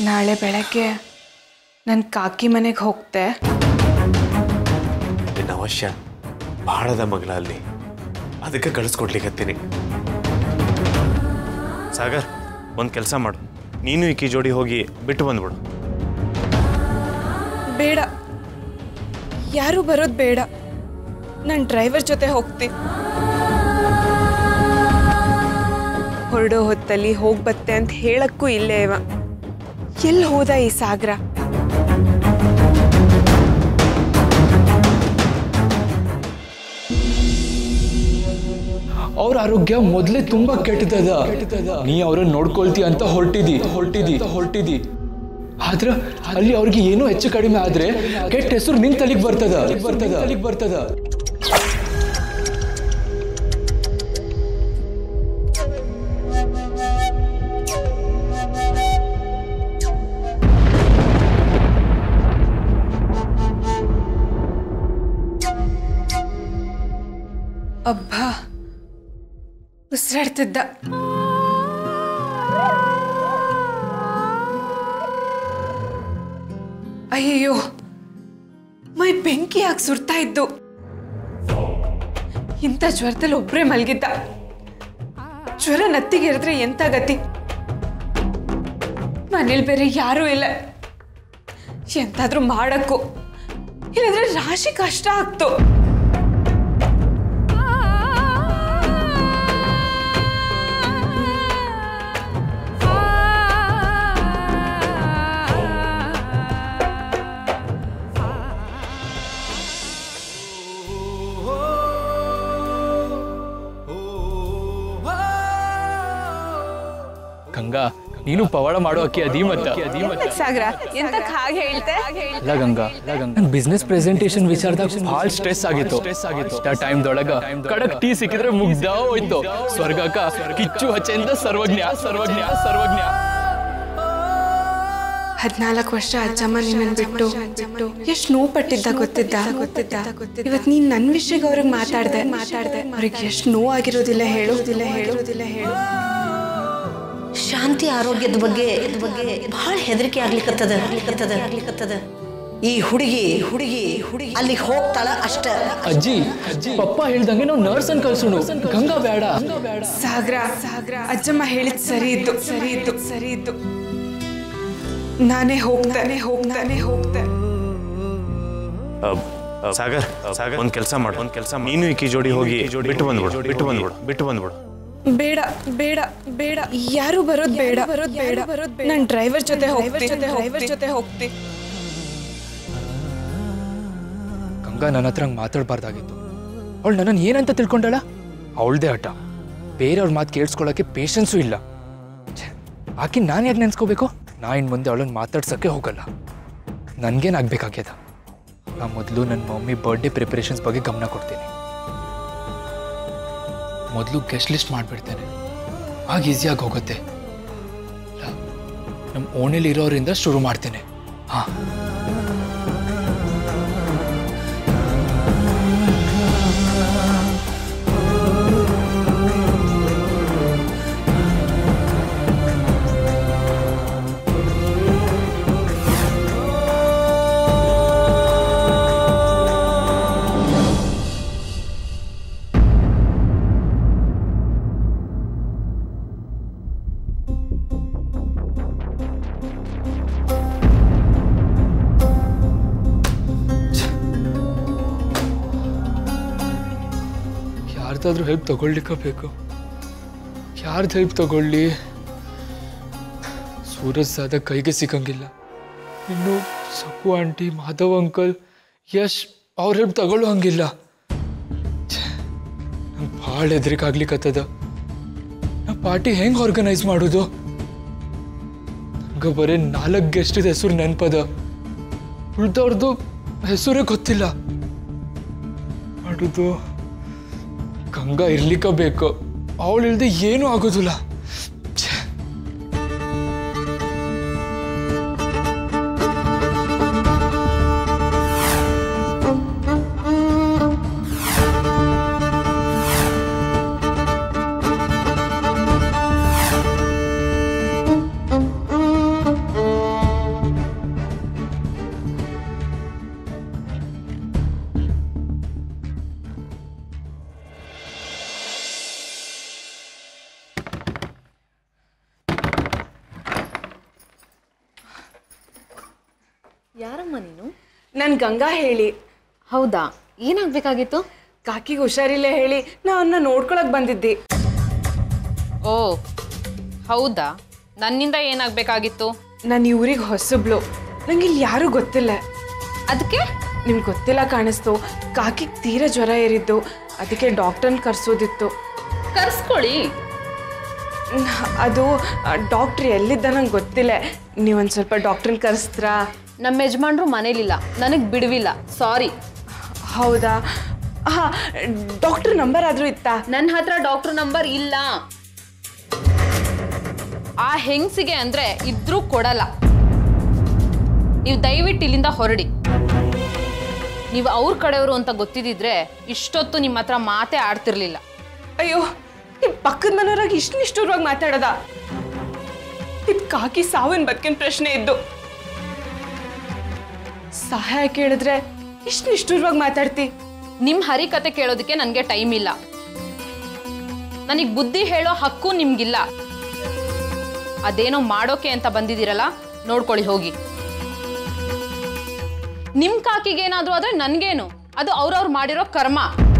ನಾಳೆ ಬೆಳಗ್ಗೆ ನನ್ನ ಕಾಕಿ ಮನೆಗೆ ಹೋಗ್ತೆ ನಿನ್ನ ಅವಶ್ಯ ಭಾಳದ ಮಗಳ ಅಲ್ಲಿ ಅದಕ್ಕೆ ಕಳಿಸ್ಕೊಡ್ಲಿಕ್ಕತ್ತೀನಿ ಸಾಗರ್ ಒಂದು ಕೆಲಸ ಮಾಡು ನೀನು ಈಕಿ ಜೋಡಿ ಹೋಗಿ ಬಿಟ್ಟು ಬಂದ್ಬಿಡು ಬೇಡ ಯಾರು ಬರೋದು ಬೇಡ ನಾನು ಡ್ರೈವರ್ ಜೊತೆ ಹೋಗ್ತೀನಿ ಹೊರಡೋ ಹೊತ್ತಲ್ಲಿ ಹೋಗಿ ಬತ್ತೆ ಅಂತ ಹೇಳಕ್ಕೂ ಇಲ್ಲೇ ಇವ ಎಲ್ಲಿ ಹೋದ ಈ ಸಾಗರ ಅವ್ರ ಆರೋಗ್ಯ ಮೊದಲೇ ತುಂಬಾ ಕೆಟ್ಟದ ನೀ ಅವ್ರನ್ನ ನೋಡ್ಕೊಳ್ತಿ ಅಂತ ಹೊರಟಿದಿ ಹೊರಟಿದಿ ಹೊರಟಿದಿ ಆದ್ರ ಅಲ್ಲಿ ಅವ್ರಿಗೆ ಏನೋ ಹೆಚ್ಚು ಕಡಿಮೆ ಆದ್ರೆ ಕೆಟ್ಟ ಹೆಸರು ನಿನ್ ತಲೆಗ್ ಬರ್ತದ ಬರ್ತದ ತಲೆಗ್ ಬರ್ತದ ಅಬ್ಬಾ ಉಸಿರಾಡ್ತಿದ್ದ ಅಯ್ಯಯ್ಯೋ ಮೈ ಬೆಂಕಿ ಹಾಕಿ ಸುಡ್ತಾ ಇದ್ದು ಇಂಥ ಜ್ವರದಲ್ಲಿ ಒಬ್ಬರೇ ಮಲಗಿದ್ದ ಜ್ವರ ನತ್ತಿಗೆರೆದ್ರೆ ಎಂತ ಗತಿ ಮನೇಲಿ ಬೇರೆ ಯಾರೂ ಇಲ್ಲ ಎಂತಾದ್ರೂ ಮಾಡಕ್ಕೂ ಇಲ್ಲಂದ್ರೆ ರಾಶಿ ಕಷ್ಟ ಆಗ್ತು ಗಂಗಾ ನೀನು ಪವಾಡ ಮಾಡೋ ಅಕ್ಕಿ ಅದೀಮತ್ತ ಅದೀಮತ್ತ ಸಾಗರ ಎಂತಕ್ ಹಾಗೆ ಹೇಳ್ತೆ ಅಲ್ಲ ಗಂಗಾ ಅಲ್ಲ ಗಂಗಾ ನನ್ ಬಿಸ್ನೆಸ್ ಪ್ರೆಸೆಂಟೇಷನ್ ವಿಚಾರದಾಗ ಭಾಳ ಸ್ಟ್ರೆಸ್ ಆಗಿತ್ತು ಸ್ಟ್ರೆಸ್ ಆಗಿತ್ತು ಆ ಟೈಮ್ ದೊಳಗ ಕಡಕ್ ಟೀ ಸಿಕ್ಕಿದ್ರೆ ಮುಗ್ದ ಹೋಯ್ತು ಸ್ವರ್ಗಕ್ಕ ಕಿಚ್ಚು ಹಚ್ಚೆಂದ ಸರ್ವಜ್ಞ ಸರ್ವಜ್ಞ ಸರ್ವಜ್ಞ ಹದ್ನಾಲ್ಕು ವರ್ಷ ಅಜ್ಜಮ್ಮ ನಿನ್ನನ್ನು ಬಿಟ್ಟು ಎಷ್ಟು ನೋವು ಪಟ್ಟಿದ್ದ ಗೊತ್ತಿದ್ದ ಗೊತ್ತಿದ್ದ ಇವತ್ತು ನೀನ್ ನನ್ನ ವಿಷಯಕ್ಕೆ ಅವ್ರಿಗೆ ಮಾತಾಡ್ದೆ ಮಾತಾಡ್ದೆ ಅವ್ರಿಗೆ ಎಷ್ಟು ನೋವು ಆಗಿರೋದಿಲ್ಲ ಹೇಳೋದಿಲ್ಲ ಹೇಳೋದಿಲ್ಲ ಹೇಳು ಶಾಂತಿ ಆರೋಗ್ಯದ ಬಗ್ಗೆ ಬಗ್ಗೆ ಬಹಳ ಹೆದರಿಕೆ ಆಗ್ಲಿಕ್ಕತ್ತದ ಆಗ್ಲಿಕ್ಕತ್ತದ ಆಗ್ಲಿಕ್ಕತ್ತದ ಈ ಹುಡುಗಿ ಹುಡುಗಿ ಹುಡುಗಿ ಅಲ್ಲಿಗೆ ಹೋಗ್ತಾಳ ಅಷ್ಟ ಅಜ್ಜಿ ಪಪ್ಪ ಹೇಳ್ದಂಗೆ ನಾವು ನರ್ಸ್ ಅನ್ ಕಳ್ಸೋಣ ಗಂಗಾ ಬೇಡ ಸಾಗರ ಸಾಗರ ಅಜ್ಜಮ್ಮ ಹೇಳಿದ್ ಸರಿ ಇತ್ತು ಸರಿ ಇತ್ತು ಸರಿ ಇತ್ತು ನಾನೇ ಹೋಗ್ತಾನೆ ಹೋಗ್ತಾನೆ ಹೋಗ್ತೆ ಅಹ್, ಅಹ್, ಸಾಗರ್ ಸಾಗರ್ ಒಂದು ಕೆಲಸ ಮಾಡು ಒಂದು ಕೆಲಸ ನೀನು ಈಕಿ ಜೋಡಿ ಹೋಗಿ ಬಿಟ್ಟು ಬಂದ್ಬಿಡು ಬಿಟ್ಟು ಬಂದ್ಬಿಡು ಬಿಟ್ಟು ಬಂದ್ಬಿಡು ಬೇಡ ಬೇಡ ಬೇಡ ಯಾರು ಬರೋದ್ ಬೇಡ ಬರೋದ್ ಬೇಡ ಬರೋದ್ ಬೇಡ ನಾನು ಡ್ರೈವರ್ ಜೊತೆ ಹೋಗ್ತೀನಿ ಡ್ರೈವರ್ ಜೊತೆ ಹೋಗ್ತೀನಿ ಗಂಗಾ ನನ್ನ ಹತ್ರ ಹಂಗೆ ಮಾತಾಡಬಾರ್ದಾಗಿತ್ತು ಅವಳು ನನ್ನನ್ನು ಏನಂತ ತಿಳ್ಕೊಂಡಾಳ ಅವಳದೇ ಆಟ ಬೇರೆಯವ್ರ ಮಾತು ಕೇಳಿಸ್ಕೊಳ್ಳೋಕ್ಕೆ ಪೇಷನ್ಸು ಇಲ್ಲ ಛೆ, ಆಕೆ ನಾನು ಯಾಕೆ ನೆನ್ಸ್ಕೋಬೇಕು ನಾ ಇನ್ನು ಮುಂದೆ ಅವಳನ್ನು ಮಾತಾಡ್ಸೋಕ್ಕೆ ಹೋಗಲ್ಲ ನನಗೇನಾಗಬೇಕಾಗ್ಯದ ನಾ ಮೊದಲು ನನ್ನ ಮಮ್ಮಿ ಬರ್ಡೇ ಪ್ರಿಪರೇಷನ್ಸ್ ಬಗ್ಗೆ ಗಮನ ಕೊಡ್ತೀನಿ ಮೊದಲು ಗೆಸ್ಟ್ ಲಿಸ್ಟ್ ಮಾಡಿಬಿಡ್ತೇನೆ ಆಗ ಈಸಿಯಾಗಿ ಹೋಗುತ್ತೆ ಇಲ್ಲ, ನಮ್ಮ ಓಣೆಲಿ ಇರೋರಿಂದ ಶುರು ಮಾಡ್ತೇನೆ ಹಾಂ ಯಾರ್ದಾದ್ರೂ ಹೆಲ್ಪ್ ತಗೊಳ್ಲಿಕ್ಕೆ ಬೇಕು ಯಾರ್ದು ಹೆಲ್ಪ್ ತಗೊಳ್ಳಿ ಸೂರಜ್ ಸಾದ ಕೈಗೆ ಸಿಕ್ಕಂಗಿಲ್ಲ ಇನ್ನು ಸಕು ಆಂಟಿ ಮಾಧವ್ ಅಂಕಲ್ ಯಶ್ ಅವ್ರ ಹೆಲ್ಪ್ ತಗೊಳ್ಳೋ ಹಂಗಿಲ್ಲ ನಂಗೆ ಭಾಳ ಹೆದರಿಕೆ ಆಗ್ಲಿಕ್ಕತ್ತದ ನಾ ಪಾರ್ಟಿ ಹೆಂಗೆ ಆರ್ಗನೈಸ್ ಮಾಡೋದು ನಂಗೆ ಬರೀ ನಾಲ್ಕು ಗೆಸ್ಟಿದ ಹೆಸರು ನೆನಪದ ಉಳ್ದವ್ರದ್ದು ಹೆಸರೇ ಗೊತ್ತಿಲ್ಲ ಮಾಡೋದು ಗಂಗಾ ಇರ್ಲಿಕ್ಕ ಬೇಕು ಅವಳು ಇಲ್ದೆ ಏನೂ ಆಗೋದಿಲ್ಲ ಛೆ. ನಾನು ಗಂಗಾ ಹೇಳಿ ಹೌದಾ ಏನಾಗಬೇಕಾಗಿತ್ತು ಕಾಕಿಗೆ ಹುಷಾರಿಲ್ಲ ಹೇಳಿ ನಾ ಅವನ್ನ ನೋಡ್ಕೊಳಕ್ ಬಂದಿದ್ದಿ ಓ ಹೌದಾ ನನ್ನಿಂದ ಏನಾಗಬೇಕಾಗಿತ್ತು ನಾನು ಈ ಊರಿಗೆ ಹೊಸಬ್ಳು ನಂಗೆ ಇಲ್ಲಿ ಯಾರೂ ಗೊತ್ತಿಲ್ಲ ಅದಕ್ಕೆ ನಿಮ್ಗೆ ಗೊತ್ತಿಲ್ಲ ಕಾಣಿಸ್ತು ಕಾಕಿಗೆ ತೀರಾ ಜ್ವರ ಏರಿದ್ದು ಅದಕ್ಕೆ ಡಾಕ್ಟರ್ನ ಕರ್ಸೋದಿತ್ತು ಕರ್ಸ್ಕೊಳ್ಳಿ ಅದು ಡಾಕ್ಟ್ರ್ ಎಲ್ಲಿದ್ದ ನಂಗೆ ಗೊತ್ತಿಲ್ಲ ನೀವೊಂದು ಸ್ವಲ್ಪ ಡಾಕ್ಟ್ರನ್ನ ಕರೆಸ್ತ್ರಾ ನಮ್ಮ ಯಜಮಾನ್ರು ಮನೇಲಿಲ್ಲ ನನಗೆ ಬಿಡುವಿಲ್ಲ ಸಾರಿ ಹೌದಾ ಹಾಂ ಡಾಕ್ಟ್ರ್ ನಂಬರ್ ಆದರೂ ಇತ್ತಾ ನನ್ನ ಹತ್ರ ಡಾಕ್ಟರ್ ನಂಬರ್ ಇಲ್ಲ ಆ ಹೆಂಗ್ಸಿಗೆ ಅಂದ್ರೆ ಇದ್ರೂ ಕೊಡಲ್ಲ ನೀವು ದಯವಿಟ್ಟು ಇಲ್ಲಿಂದ ಹೊರಡಿ ನೀವು ಅವ್ರ ಕಡೆಯವರು ಅಂತ ಗೊತ್ತಿದ್ದಿದ್ರೆ ಇಷ್ಟೊತ್ತು ನಿಮ್ಮ ಹತ್ರ ಮಾತೇ ಆಡ್ತಿರ್ಲಿಲ್ಲ ಅಯ್ಯೋ ನಿಮ್ಮ ಪಕ್ಕದ ಮನೆಯವ್ರಾಗ ಇಷ್ಟು ನಿಷ್ಠುರವಾಗಿ ಮಾತಾಡೋದ ಇದು ಕಾಕಿ ಸಾವಿನ ಬದುಕಿನ ಪ್ರಶ್ನೆ ಇದ್ದು ಸಹಾಯ ಕೇಳಿದ್ರೆ ಇಷ್ಟು ನಿಷ್ಠುರವಾಗಿ ಮಾತಾಡ್ತಿ ನಿಮ್ಮ ಹರಿಕತೆ ಕೇಳೋದಕ್ಕೆ ನನಗೆ ಟೈಮ್ ಇಲ್ಲ ನನಗೆ ಬುದ್ಧಿ ಹೇಳೋ ಹಕ್ಕು ನಿಮ್ಗಿಲ್ಲ ಅದೇನೋ ಮಾಡೋಕೆ ಅಂತ ಬಂದಿದ್ದೀರಲ್ಲ ನೋಡ್ಕೊಳ್ಳಿ ಹೋಗಿ ನಿಮ್ ಕಾಕಿಗೇನಾದ್ರೂ ಆದ್ರೆ ನನ್ಗೇನು ಅದು ಅವ್ರವ್ರು ಮಾಡಿರೋ ಕರ್ಮ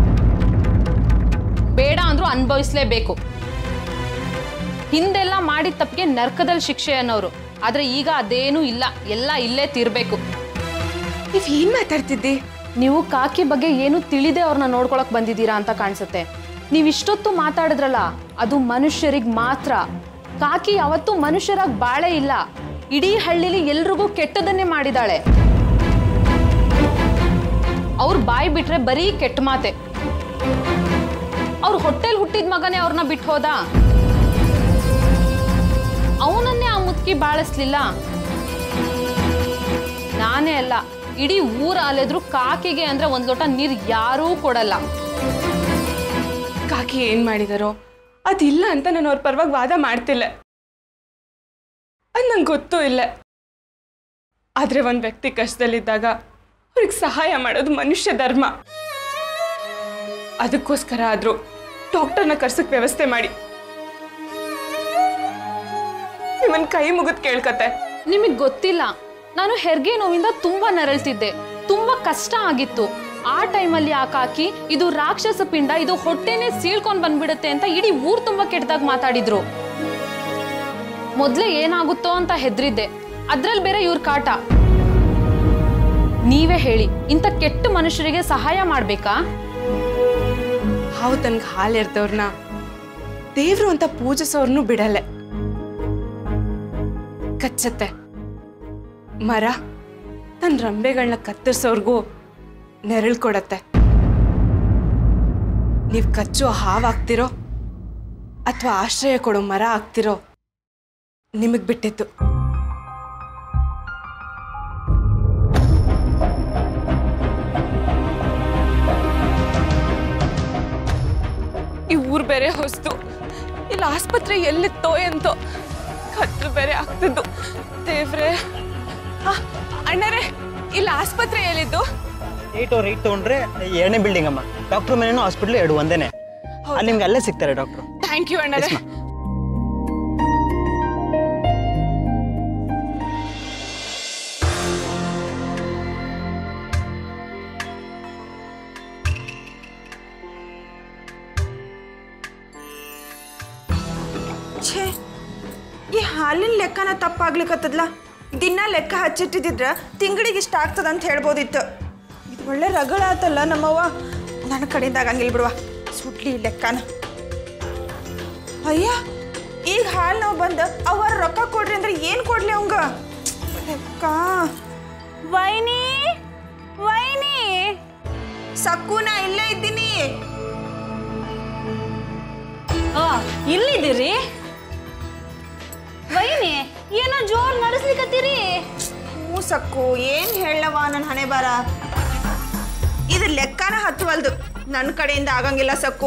ಬೇಡ ಅಂದ್ರೂ ಅನುಭವಿಸ್ಲೇಬೇಕು ಹಿಂದೆಲ್ಲ ಮಾಡಿದ ತಪ್ಪಿಗೆ ನರ್ಕದಲ್ಲಿ ಶಿಕ್ಷೆ ಅನ್ನೋರು ಆದ್ರೆ ಈಗ ಅದೇನೂ ಇಲ್ಲ ಎಲ್ಲ ಇಲ್ಲೇ ತೀರ್ಬೇಕು ನೀವ್ ಏನ್ ಮಾತಾಡ್ತಿದ್ದಿ ನೀವು ಕಾಕಿ ಬಗ್ಗೆ ಏನು ತಿಳಿದೆ ಅವ್ರನ್ನ ನೋಡ್ಕೊಳಕ್ ಬಂದಿದ್ದೀರಾ ಅಂತ ಕಾಣಿಸುತ್ತೆ ನೀವು ಇಷ್ಟೊತ್ತು ಮಾತಾಡಿದ್ರಲ್ಲ ಅದು ಮನುಷ್ಯರಿಗೆ ಮಾತ್ರ ಕಾಕಿ ಯಾವತ್ತೂ ಮನುಷ್ಯರಾಗಿ ಬಾಳೆ ಇಲ್ಲ ಇಡೀ ಹಳ್ಳಿಲಿ ಎಲ್ರಿಗೂ ಕೆಟ್ಟದನ್ನೇ ಮಾಡಿದಾಳೆ ಅವ್ರ ಬಾಯಿ ಬಿಟ್ರೆ ಬರೀ ಕೆಟ್ಟ ಮಾತೆ ಅವ್ರ ಹೊಟ್ಟೆಲ್ ಹುಟ್ಟಿದ ಮಗನೇ ಅವ್ರನ್ನ ಬಿಟ್ಟು ಹೋದ ಅವನನ್ನೇ ಆ ಮುತ್ಕಿ ಬಾಳಿಸ್ಲಿಲ್ಲ ನಾನೇ ಅಲ್ಲ ಇಡೀ ಊರ ಅಲೆದ್ರು ಕಾಕಿಗೆ ಅಂದ್ರೆ ಒಂದ್ ಲೋಟ ನೀರ್ ಯಾರೂ ಕೊಡಲ್ಲ ಕಾಕಿ ಏನ್ ಮಾಡಿದಾರೋ ಅದಿಲ್ಲ ಅಂತ ನಾನು ಅವ್ರ ಪರವಾಗಿ ವಾದ ಮಾಡ್ತಿಲ್ಲ ಅದು ನಂಗೆ ಗೊತ್ತೂ ಇಲ್ಲ ಆದ್ರೆ ಒಂದ್ ವ್ಯಕ್ತಿ ಕಷ್ಟದಲ್ಲಿದ್ದಾಗ ಅವ್ರಿಗೆ ಸಹಾಯ ಮಾಡೋದು ಮನುಷ್ಯ ಧರ್ಮ ಅದಕ್ಕೋಸ್ಕರ ಆದ್ರೂ ಡಾಕ್ಟರ್ನ ಕರ್ಸಕ್ ವ್ಯವಸ್ಥೆ ಮಾಡಿ ನಿಮ್ಮನ್ ಕೈ ಮುಗಿದ್ ಕೇಳ್ಕತ್ತೆ ನಿಮಗ್ ಗೊತ್ತಿಲ್ಲ ನಾನು ಹೆರಿಗೆ ನೋವಿಂದ ತುಂಬಾ ನರಳ್ತಿದ್ದೆ ತುಂಬಾ ಕಷ್ಟ ಆಗಿತ್ತು ಆ ಟೈಮಲ್ಲಿ ಆ ಕಾಕಿ ಇದು ರಾಕ್ಷಸ ಪಿಂಡ ಇದು ಹೊಟ್ಟೆನೆ ಸೀಳ್ಕೊಂಡ್ ಬಂದ್ಬಿಡುತ್ತೆ ಅಂತ ಇಡೀ ಊರ್ ತುಂಬಾ ಕೆಟ್ಟದಾಗ ಮಾತಾಡಿದ್ರು ಮೊದ್ಲೇ ಏನಾಗುತ್ತೋ ಅಂತ ಹೆದ್ರಿದ್ದೆ ಅದ್ರಲ್ಲಿ ಬೇರೆ ಇವ್ರ ಕಾಟ ನೀವೇ ಹೇಳಿ ಇಂಥ ಕೆಟ್ಟ ಮನುಷ್ಯರಿಗೆ ಸಹಾಯ ಮಾಡ್ಬೇಕಾ ಹಾವು ತನ್ಗೆ ಹಾಲು ಎರ್ದವ್ರನ್ನ ದೇವ್ರು ಅಂತ ಪೂಜಿಸೋರ್ನು ಬಿಡಲ್ಲ ಕಚ್ಚತ್ತೆ ಮರ ತನ್ನ ರಂಬೆಗಳನ್ನ ಕತ್ತರಿಸೋರ್ಗೂ ನೆರಳು ಕೊಡತ್ತೆ ನೀವು ಕಚ್ಚೋ ಹಾವಾಗ್ತಿರೋ ಅಥವಾ ಆಶ್ರಯ ಕೊಡೋ ಮರ ಆಗ್ತಿರೋ ನಿಮಗೆ ಬಿಟ್ಟಿತ್ತು ಈ ಊರು ಬೇರೆ ಹೊಸ್ತು ಇಲ್ಲಿ ಆಸ್ಪತ್ರೆ ಎಲ್ಲಿತ್ತೋ ಎಂತೋ ಕತ್ಲು ಬೇರೆ ಆಗ್ತಿದ್ದು ದೇವ್ರೆ ಆ, ಅಣ್ಣರೇ ಇಲ್ಲಿ ಆಸ್ಪತ್ರೆ ಎಲ್ಲಿದ್ದು ಏಟ್ ಅವ್ರು ಏಟ್ ತೊಗೊಂಡ್ರೆ ಎರಡನೇ ಬಿಲ್ಡಿಂಗ್ ಅಮ್ಮ ಡಾಕ್ಟರ್ ಮನೇನು ಹಾಸ್ಪಿಟ್ಲ್ ಎರಡು ಒಂದೇನೆ ಅಲ್ಲಿ ನಿಮ್ಗೆ ಅಲ್ಲೇ ಸಿಗ್ತಾರೆ ಡಾಕ್ಟ್ರು ಥ್ಯಾಂಕ್ ಯು ಅಣ್ಣರೇ ಛೇ ಈ ಹಾಲಿನ ಲೆಕ್ಕನ ತಪ್ಪಾಗ್ಲಿಕ್ಕತ್ತದ್ಲ ದಿನ ಲೆಕ್ಕ ಹಚ್ಚಿಟ್ಟಿದ್ರ ತಿಂಗಳಿಗೆ ಇಷ್ಟ ಆಗ್ತದ ಅಂತ ಹೇಳ್ಬೋದಿತ್ತು ಇದು ಒಳ್ಳೆ ರಗಳ ಆತಲ್ಲ ನಮ್ಮವ್ವ ನನ್ನ ಕಡೆಯಿಂದ ಆಗಂಗಿಲ್ಲ ಬಿಡುವ ಸುಡ್ಲಿ ಈ ಲೆಕ್ಕನ ಅಯ್ಯ ಈಗ ಹಾಲು ನಾವು ಬಂದು ಅವರ ರೊಕ್ಕ ಕೊಡ್ರಿ ಅಂದ್ರೆ ಏನು ಕೊಡ್ಲಿ ಅವಂಗ ಲೆಕ್ಕ ವೈನಿ ವೈನಿ ಸಕ್ಕು ನಾ ಇಲ್ಲೇ ಇದ್ದೀನಿ ಇಲ್ಲಿದ್ದೀರಿ ವೈನಿ ಏನೋ ಜೋರ್ ನಡೆಸ್ಲಿಕತ್ತೀರಿ ಹ್ಞೂ ಸಕ್ಕು ಏನ್ ಹೇಳವ ನನ್ನ ಹಣೆ ಬಾರ ಇದು ಲೆಕ್ಕನ ಹತ್ತವಲ್ದು ನನ್ನ ಕಡೆಯಿಂದ ಆಗಂಗಿಲ್ಲ ಸಕ್ಕು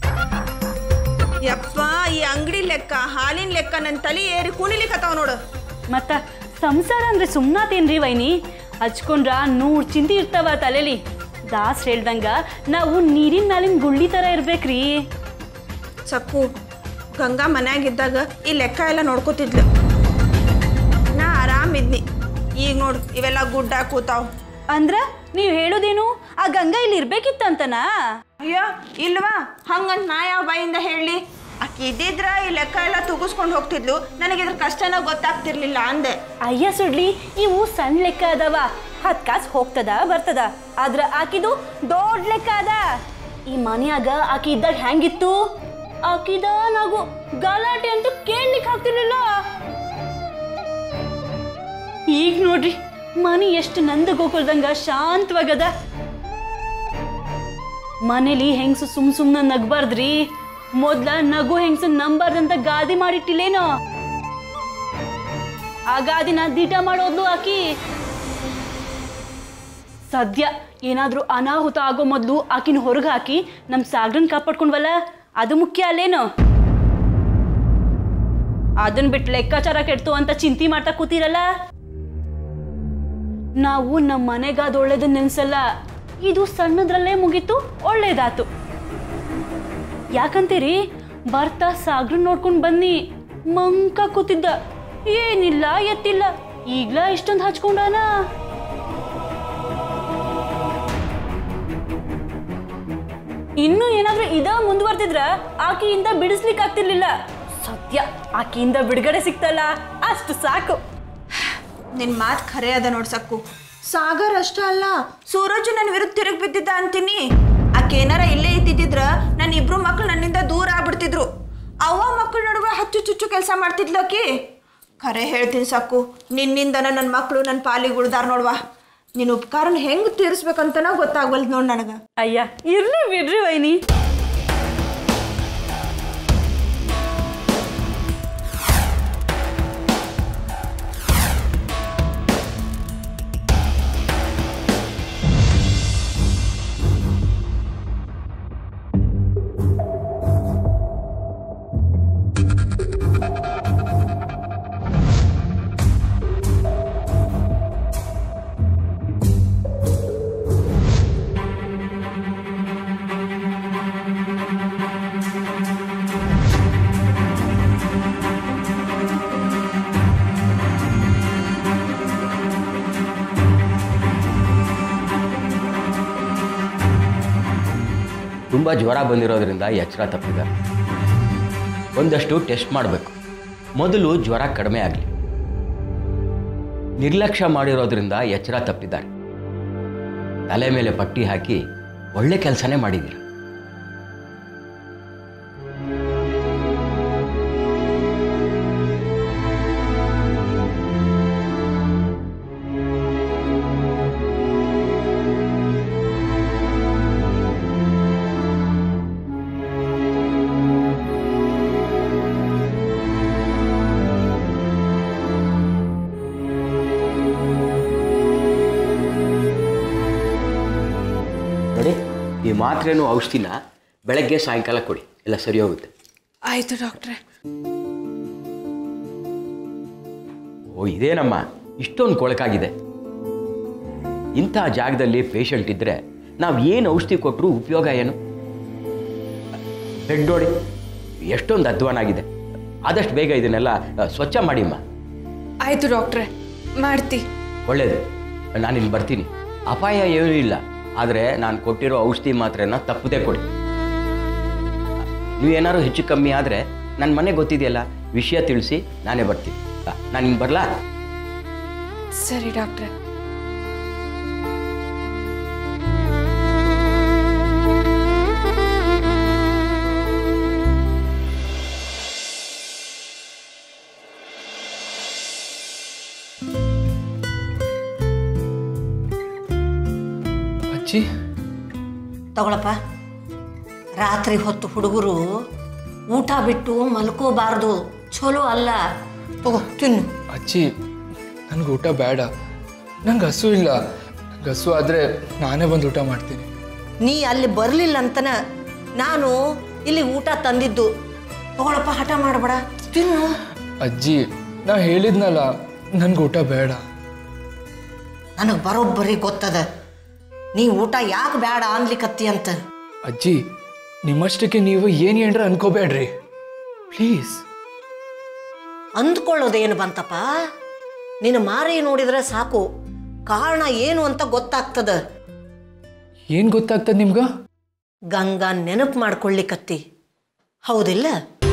ಯಪ್ಪ ಈ ಅಂಗಡಿ ಲೆಕ್ಕ ಹಾಲಿನ ಲೆಕ್ಕ ನನ್ನ ತಲೆ ಏರಿ ಕುಣಿಲಿಕತ್ತಾವ ನೋಡು ಮತ್ತ ಸಂಸಾರ ಅಂದ್ರೆ ಸುಮ್ನಾತೇನ್ರಿ ವೈನಿ ಹಚ್ಕೊಂಡ್ರ ನೂರ್ ಚಿಂತಿ ಇರ್ತಾವ ತಲೆಲಿ ದಾಸ್ ಹೇಳ್ದಂಗ ನಾವು ನೀರಿನ ಮ್ಯಾಲಿನ ಗುಳ್ಳಿ ತರ ಇರ್ಬೇಕ್ರಿ ಸಕ್ಕು ಗಂಗಾ ಮನ್ಯಾಗಿದ್ದಾಗ ಈ ಲೆಕ್ಕ ಎಲ್ಲ ನೋಡ್ಕೋತಿದ್ಲು ನಾ ಆರಾಮಿದ್ನಿ ಈಗ ನೋಡು ಇವೆಲ್ಲ ಗುಡ್ಡ ಕೂತಾವ್ ಅಂದ್ರ ನೀವು ಹೇಳೋದೇನು ಆ ಗಂಗಾ ಇಲ್ಲಿ ಇರ್ಬೇಕಿತ್ತಂತನಾ ಅಯ್ಯೋ ಇಲ್ವಾ ಹಂಗಂತ ನಾ ಯಾವ ಬಾಯಿಂದ ಹೇಳಿ ಆಕೆ ಇದ್ದಿದ್ರ ಈ ಲೆಕ್ಕ ಎಲ್ಲ ತುಗಿಸ್ಕೊಂಡು ಹೋಗ್ತಿದ್ಲು ನನಗೆ ಇದ್ರ ಕಷ್ಟನ ಗೊತ್ತಾಗ್ತಿರ್ಲಿಲ್ಲ ಅಂದೆ ಅಯ್ಯ ಸುಡ್ಲಿ ಇವು ಸಣ್ಣ ಲೆಕ್ಕ ಅದಾವ ಹತ್ತು ಕಾಸು ಹೋಗ್ತದ ಬರ್ತದ ಆದ್ರ ಆಕಿದು ದೊಡ್ಡ ಲೆಕ್ಕ ಅದ ಈ ಮನ್ಯಾಗ ಆಕಿ ಇದ್ದಾಗ ಹೆಂಗಿತ್ತು ಆಕಿದ ನಾವು ಗಲಾಟೆ ಅಂತೂ ಕೇಳಲಿಕ್ಕೆ ಆಗ್ತಿರ್ಲಿಲ್ಲ ಈಗ ನೋಡ್ರಿ ಮನೆ ಎಷ್ಟು ನಂದ ಗೋಕುಲ್ದಂಗ ಶಾಂತವಾಗದ ಮನೇಲಿ ಹೆಂಗ್ಸು ಸುಮ್ ಸುಮ್ನ ನಗ್ಬಾರ್ದ್ರಿ ಮೊದ್ಲ ನಗು ಹೆಂಗ್ಸ ನಂಬಾರ್ದಂತ ಗಾದಿ ಮಾಡಿಟ್ಟಿಲ್ಲೇನೋ ಆ ಗಾದಿನ ದಿಟ ಮಾಡೋದ್ಲು ಆಕಿ ಸದ್ಯ ಏನಾದ್ರೂ ಅನಾಹುತ ಆಗೋ ಮೊದಲು ಆಕಿನ ಹೊರಗೆ ಹಾಕಿ ನಮ್ಮ ಸಾಗ್ರನ್ ಕಾಪಾಡ್ಕೊಂಡ್ವಲ್ಲ ಅದು ಮುಖ್ಯ ಅಲ್ಲೇನು ಅದನ್ನ ಬಿಟ್ಟು ಲೆಕ್ಕಾಚಾರ ಕೆಡ್ತು ಅಂತ ಚಿಂತೆ ಮಾಡ್ತಾ ಕೂತಿರಲ್ಲ ನಾವು ನಮ್ಮ ಮನೆಗಾದ ಒಳ್ಳೇದನ್ನ ನೆನ್ಸಲ್ಲ ಇದು ಸಣ್ಣದ್ರಲ್ಲೇ ಮುಗೀತು ಒಳ್ಳೇದಾತು ಯಾಕಂತೀರಿ ಬರ್ತಾ ಸಾಗ್ರನ್ ನೋಡ್ಕೊಂಡು ಬನ್ನಿ ಮಂಕ ಕೂತಿದ್ದ ಏನಿಲ್ಲ ಎತ್ತಿಲ್ಲ ಈಗ್ಲ ಇಷ್ಟೊಂದು ಹಚ್ಕೊಂಡಾನ ಇನ್ನು ಏನಾದ್ರೂ ಇದ ಮುಂದುವರ್ತಿದ್ರ ಆಕೆಯಿಂದ ಬಿಡಿಸ್ಲಿಕ್ಕೆ ಆಗ್ತಿರ್ಲಿಲ್ಲ ಸದ್ಯ ಆಕೆಯಿಂದ ಬಿಡುಗಡೆ ಸಿಕ್ತಲ್ಲ ಅಷ್ಟು ಸಾಕು ನಿನ್ ಮಾತು ಖರೆ ಅದ ನೋಡ್ಸಕ್ಕು ಸಾಗರ್ ಅಷ್ಟ ಅಲ್ಲ ಸೂರಜ್ ನನ್ನ ವಿರುದ್ಧ ತಿರುಗಿ ಬಿದ್ದಿದ್ದ ಅಂತೀನಿ ಆಕೆ ಏನಾರ ಇಲ್ಲೇ ಇದ್ದಿದ್ರ ನನ್ನ ಇಬ್ರು ಮಕ್ಳು ನನ್ನಿಂದ ದೂರ ಆಗ್ಬಿಡ್ತಿದ್ರು ಅವ್ವ ಮಕ್ಕಳ ನಡುವೆ ಹಚ್ಚು ಚುಚ್ಚು ಕೆಲಸ ಮಾಡ್ತಿದ್ಲು ಆಕಿ ಖರೆ ಹೇಳ್ತೀನಿ ಸಾಕು ನಿನ್ನಿಂದನ ನನ್ನ ಮಕ್ಕಳು ನನ್ನ ಪಾಲಿಗೆ ಉಳ್ದಾರ ನೋಡ್ವಾ ನಿನ್ನ ಉಪಕಾರನ ಹೆಂಗೆ ತೀರಿಸ್ಬೇಕಂತನ ಗೊತ್ತಾಗ್ವಲ್ದು ನೋಡ್ ನನಗೆ ಅಯ್ಯ ಇರ್ಲಿ ಬಿಡ್ರಿ ವೈನಿ ತುಂಬ ಜ್ವರ ಬಂದಿರೋದ್ರಿಂದ ಎಚ್ಚರ ತಪ್ಪಿದ್ದಾರೆ ಒಂದಷ್ಟು ಟೆಸ್ಟ್ ಮಾಡಬೇಕು ಮೊದಲು ಜ್ವರ ಕಡಿಮೆ ಆಗಲಿ ನಿರ್ಲಕ್ಷ್ಯ ಮಾಡಿರೋದ್ರಿಂದ ಎಚ್ಚರ ತಪ್ಪಿದ್ದಾರೆ ತಲೆ ಮೇಲೆ ಪಟ್ಟಿ ಹಾಕಿ ಒಳ್ಳೆ ಕೆಲಸನೇ ಮಾಡಿದ್ದೀರ ನೋಡಿ ಈ ಮಾತ್ರೆನೂ ಔಷಧಿನ ಬೆಳಗ್ಗೆ ಸಾಯಂಕಾಲ ಕೊಡಿ ಎಲ್ಲ ಸರಿ ಹೋಗುತ್ತೆ ಆಯ್ತು ಡಾಕ್ಟ್ರೆ ಓ ಇದೇನಮ್ಮ ಇಷ್ಟೊಂದು ಕೊಳಕಾಗಿದೆ ಇಂಥ ಜಾಗದಲ್ಲಿ ಪೇಷಂಟ್ ಇದ್ದರೆ ನಾವು ಏನು ಔಷಧಿ ಕೊಟ್ಟರು ಉಪಯೋಗ ಏನು ಬೆಡ್ ನೋಡಿ ಎಷ್ಟೊಂದು ಅಧ್ವಾನ ಆಗಿದೆ ಆದಷ್ಟು ಬೇಗ ಇದನ್ನೆಲ್ಲ ಆ, ಸ್ವಚ್ಛ ಮಾಡಿಮ್ಮ ಆಯ್ತು ಡಾಕ್ಟ್ರೆ ಮಾಡ್ತಿ ಒಳ್ಳೇದು ನಾನಿಲ್ಲಿ ಬರ್ತೀನಿ ಅಪಾಯ ಏನೂ ಇಲ್ಲ ಆದರೆ ನಾನು ಕೊಟ್ಟಿರೋ ಔಷಧಿ ಮಾತ್ರೆನ ತಪ್ಪದೇ ಕೊಡಿ ನೀವೇನಾದ್ರು ಹೆಚ್ಚು ಕಮ್ಮಿ ಆದರೆ ನನ್ನ ಮನೆ ಗೊತ್ತಿದೆಯಲ್ಲ ವಿಷಯ ತಿಳಿಸಿ ನಾನೇ ಬರ್ತೀನಿ ನಾನು ಹಿಂಗೆ ಬರಲಾ ಸರಿ ಡಾಕ್ಟ್ರೆ ಅಜ್ಜಿ ತಗೊಳಪ್ಪ ರಾತ್ರಿ ಹೊತ್ತು ಹುಡುಗರು ಊಟ ಬಿಟ್ಟು ಮಲ್ಕೋಬಾರ್ದು ಚಲೋ ಅಲ್ಲ ತಗೋ ತಿನ್ನು ಅಜ್ಜಿ ನನಗೆ ಊಟ ಬೇಡ ನಂಗೆ ಹಸು ಇಲ್ಲ ನಂಗೆ ಹಸು ಆದರೆ ನಾನೇ ಬಂದು ಊಟ ಮಾಡ್ತೀನಿ ನೀ ಅಲ್ಲಿ ಬರಲಿಲ್ಲ ಅಂತನ ನಾನು ಇಲ್ಲಿ ಊಟ ತಂದಿದ್ದು ತಗೊಳಪ್ಪ ಹಠ ಮಾಡಬೇಡ ತಿನ್ನು ಅಜ್ಜಿ ನಾ ಹೇಳಿದ್ನಲ್ಲ ನನಗೆ ಊಟ ಬೇಡ ನನಗೆ ಬರೋಬ್ಬರಿ ಗೊತ್ತದ ನೀ ಊಟ ಯಾಕೆ ಬೇಡ ಅನ್ಲಿಕತ್ತಿ ಅಂತ ಅಜ್ಜಿ ನಿಮ್ಮಷ್ಟಕ್ಕೆ ನೀವು ಏನು ಏನ್ರ ಅನ್ಕೋಬೇಡ್ರಿ ಪ್ಲೀಸ್ ಅಂದ್ಕೊಳ್ಳೋದೇನು ಬಂತಪ್ಪ ನಿನ್ನ ಮಾರಿ ನೋಡಿದ್ರೆ ಸಾಕು ಕಾರಣ ಏನು ಅಂತ ಗೊತ್ತಾಗ್ತದ ಏನು ಗೊತ್ತಾಗ್ತದೆ ನಿಮ್ಗೆ ಗಂಗಾ ನೆನಪು ಮಾಡ್ಕೊಳ್ಳಿಕತ್ತಿ ಹೌದಿಲ್ಲ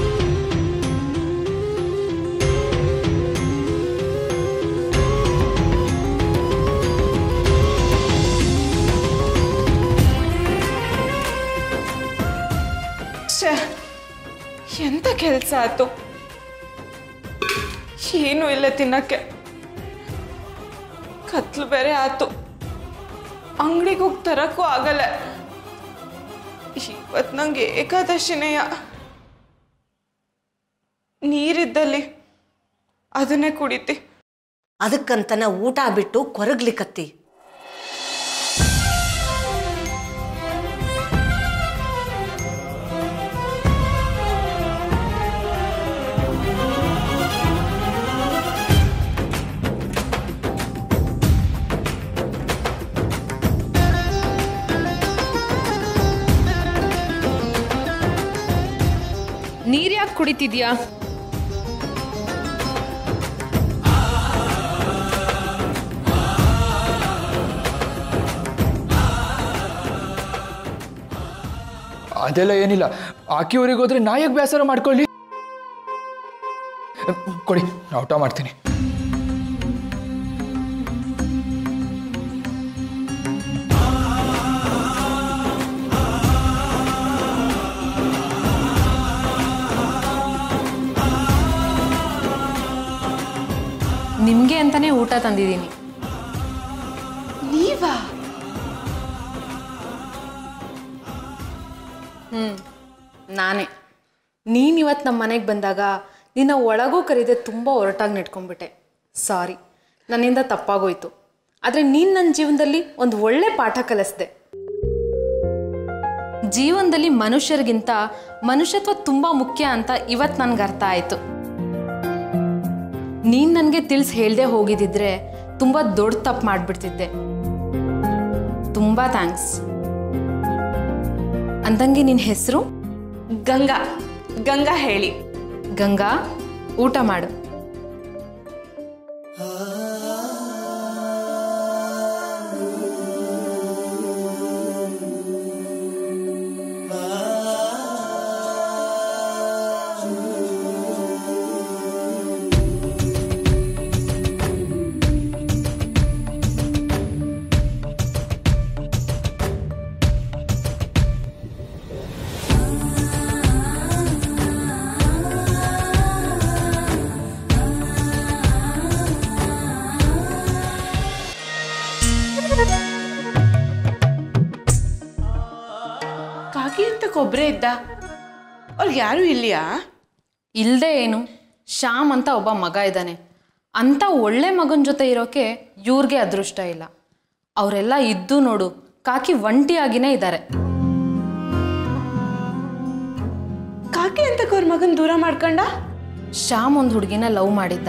ಛೇ ಎಂತ ಕೆಲಸ ಆಯ್ತು ಏನೂ ಇಲ್ಲ ತಿನ್ನಕ್ಕೆ ಕತ್ಲು ಬೇರೆ ಆತು ಅಂಗಡಿಗೆ ಹೋಗಿ ತರಕ್ಕೂ ಆಗಲ್ಲ ಇವತ್ತು ನಂಗೆ ಏಕಾದಶಿನೆಯ ನೀರಿದ್ದಲ್ಲಿ ಅದನ್ನೇ ಕುಡಿತಿ ಅದಕ್ಕಂತನ ಊಟ ಬಿಟ್ಟು ಕೊರಗ್ಲಿಕತ್ತಿ ನೀರ್ ಯಾಕೆ ಕುಡಿತಿದ್ಯಾ ಅದೆಲ್ಲ ಏನಿಲ್ಲ ಆಕಿ ಊರಿಗೆ ಹೋದ್ರೆ ನಾ ಯಾಕೆ ಬೇಸರ ಮಾಡ್ಕೊಳ್ಳಿ ಕೊಡಿ ನಾ ಊಟ ಮಾಡ್ತೀನಿ ನಿಮ್ಗೆ ಅಂತಾನೆ ಊಟ ತಂದಿದ್ದೀನಿ ನೀವಾ ಹ್ಮ್ ನಾನೇ ನೀನ್ ಇವತ್ತು ನಮ್ಮ ಮನೆಗೆ ಬಂದಾಗ ನಿನ್ನ ಒಳಗೂ ಕರೀದೆ ತುಂಬ ಒರಟಾಗಿ ನೆಟ್ಕೊಂಡ್ಬಿಟ್ಟೆ ಸಾರಿ ನನ್ನಿಂದ ತಪ್ಪಾಗೋಯ್ತು ಆದರೆ ನೀನು ನನ್ನ ಜೀವನದಲ್ಲಿ ಒಂದು ಒಳ್ಳೆ ಪಾಠ ಕಲಿಸ್ದೆ ಜೀವನದಲ್ಲಿ ಮನುಷ್ಯರಿಗಿಂತ ಮನುಷ್ಯತ್ವ ತುಂಬ ಮುಖ್ಯ ಅಂತ ಇವತ್ತು ನನ್ಗೆ ಅರ್ಥ ಆಯಿತು ನೀನು ನನಗೆ ತಿಳಿಸಿ ಹೇಳ್ದೆ ಹೋಗಿದ್ದಿದ್ರೆ ತುಂಬ ದೊಡ್ಡ ತಪ್ಪು ಮಾಡಿಬಿಡ್ತಿದ್ದೆ ತುಂಬ ಥ್ಯಾಂಕ್ಸ್ ಅಂದಂಗೆ ನಿನ್ನ ಹೆಸರು ಗಂಗಾ ಗಂಗಾ ಹೇಳಿ ಗಂಗಾ ಊಟ ಮಾಡು ಕಾಕಿ ಅಂತ ಕೊಬ್ಬರೇ ಇದ್ದ ಅವ್ರಿಗೆ ಯಾರೂ ಇಲ್ಲಿಯಾ ಇಲ್ಲದೆ ಏನು ಶ್ಯಾಮ್ ಅಂತ ಒಬ್ಬ ಮಗ ಇದ್ದಾನೆ ಅಂಥ ಒಳ್ಳೆ ಮಗನ ಜೊತೆ ಇರೋಕೆ ಇವ್ರಿಗೆ ಅದೃಷ್ಟ ಇಲ್ಲ ಅವರೆಲ್ಲ ಇದ್ದು ನೋಡು ಕಾಕಿ ಒಂಟಿಯಾಗಿನೇ ಇದ್ದಾರೆ ಕಾಕಿ ಅಂತ ಅವ್ರ ಮಗನ್ ದೂರ ಮಾಡ್ಕೊಂಡ ಶ್ಯಾಮ್ ಒಂದು ಹುಡುಗಿನ ಲವ್ ಮಾಡಿದ್ದ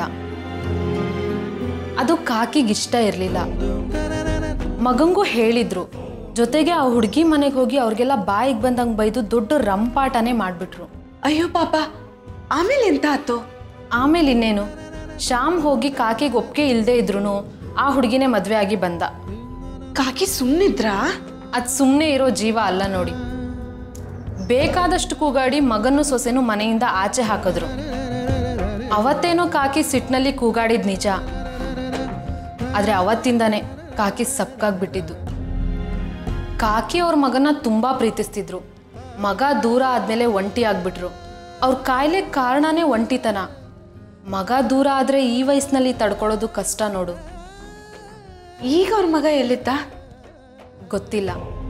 ಅದು ಕಾಕಿಗೆ ಇಷ್ಟ ಇರಲಿಲ್ಲ ಮಗಂಗೂ ಹೇಳಿದ್ರು ಜೊತೆಗೆ ಆ ಹುಡುಗಿ ಮನೆಗೆ ಹೋಗಿ ಅವ್ರಿಗೆಲ್ಲ ಬಾಯಿಗೆ ಬಂದಂಗೆ ಬೈದು ದೊಡ್ಡ ರಂಪಾಟನೇ ಮಾಡಿಬಿಟ್ರು ಅಯ್ಯೋ ಪಾಪ ಆಮೇಲೆ ಎಂತ ಆತು ಆಮೇಲೆ ಇನ್ನೇನು ಶ್ಯಾಮ್ ಹೋಗಿ ಕಾಕಿಗೆ ಒಪ್ಪಿಗೆ ಇಲ್ಲದೆ ಇದ್ರು ಆ ಹುಡುಗಿನೇ ಮದುವೆ ಆಗಿ ಬಂದ ಕಾಕಿ ಸುಮ್ಮನಿದ್ರಾ ಅದು ಸುಮ್ಮನೆ ಇರೋ ಜೀವ ಅಲ್ಲ ನೋಡಿ ಬೇಕಾದಷ್ಟು ಕೂಗಾಡಿ ಮಗನ್ನು ಸೊಸೆನು ಮನೆಯಿಂದ ಆಚೆ ಹಾಕಿದ್ರು ಅವತ್ತೇನೋ ಕಾಕಿ ಸಿಟ್ನಲ್ಲಿ ಕೂಗಾಡಿದ್ ನಿಜ ಆದರೆ ಅವತ್ತಿಂದಾನೆ ಕಾಕಿ ಸಪ್ಕಾಗ್ಬಿಟ್ಟಿದ್ದು ಕಾಕಿ ಅವ್ರ ಮಗನ ತುಂಬಾ ಪ್ರೀತಿಸ್ತಿದ್ರು ಮಗ ದೂರ ಆದ್ಮೇಲೆ ಒಂಟಿ ಆಗ್ಬಿಟ್ರು ಅವ್ರ ಕಾಯಿಲೆ ಕಾರಣನೇ ಒಂಟಿತನ ಮಗ ದೂರ ಆದ್ರೆ ಈ ವಯಸ್ಸಿನಲ್ಲಿ ತಡ್ಕೊಳ್ಳೋದು ಕಷ್ಟ ನೋಡು ಈಗ ಅವ್ರ ಮಗ ಎಲ್ಲಿದ್ದ ಗೊತ್ತಿಲ್ಲ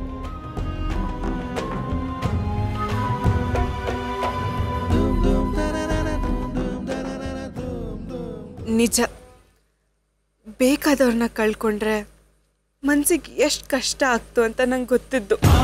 ನಿಜ ಬೇಕಾದವ್ರನ್ನ ಕಳ್ಕೊಂಡ್ರೆ ಮನ್ಸಿಗೆ ಎಷ್ಟು ಕಷ್ಟ ಆಗ್ತು ಅಂತ ನಂಗೆ ಗೊತ್ತಿದ್ದು